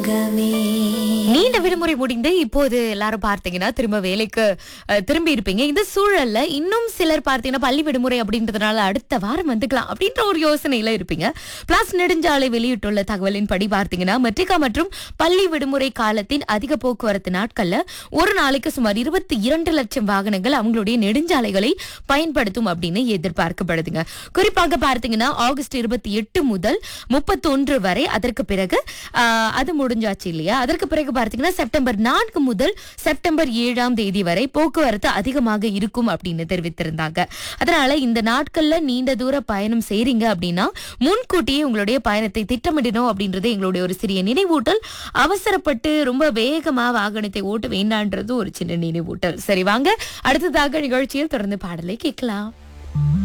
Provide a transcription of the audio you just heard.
நீண்ட விடுமுறை முடிந்து இப்போது எல்லாரும் பார்த்தீங்கன்னா திரும்ப வேலைக்கு அஹ், திரும்பி இருப்பீங்க இந்த சூழல்ல இன்னும் சிலர் பார்த்தீங்கன்னா பள்ளி விடுமுறை அப்படின்றதுனால அடுத்த வாரம் வந்துக்கலாம் அப்படின்ற ஒரு யோசனையில இருப்பீங்க பிளஸ் நெடுஞ்சாலை வெளியிட்டுள்ள தகவலின் படி பார்த்தீங்கன்னா மெட்ரிகா மற்றும் பள்ளி விடுமுறை காலத்தின் அதிக போக்குவரத்து நாட்கள்ல ஒரு நாளைக்கு சுமார் இருபத்தி இரண்டு லட்சம் வாகனங்கள் அவங்களுடைய நெடுஞ்சாலைகளை பயன்படுத்தும் அப்படின்னு எதிர்பார்க்கப்படுதுங்க குறிப்பாக பார்த்தீங்கன்னா ஆகஸ்ட் இருபத்தி எட்டு முதல் முப்பத்தொன்று வரை அதற்கு பிறகு ஆஹ், அது முடிஞ்சாச்சு இல்லையா அதற்கு பிறகு பார்த்தீங்கன்னா செப்டம்பர் நான்கு முதல் செப்டம்பர் ஏழாம் தேதி வரை போக்குவரத்து அதிகமாக இருக்கும் அப்படின்னு தெரிவித்திருந்தாங்க அதனால இந்த நாட்கள்ல நீண்ட தூர பயணம் செய்றீங்க அப்படின்னா முன்கூட்டியே உங்களுடைய பயணத்தை திட்டமிடணும் அப்படின்றது எங்களுடைய ஒரு சிறிய நினைவூட்டல் அவசரப்பட்டு ரொம்ப வேகமா வாகனத்தை ஓட்ட வேண்டான்றது ஒரு சின்ன நினைவூட்டல் சரி வாங்க அடுத்ததாக நிகழ்ச்சியில் தொடர்ந்து பாடலை கேட்கலாம்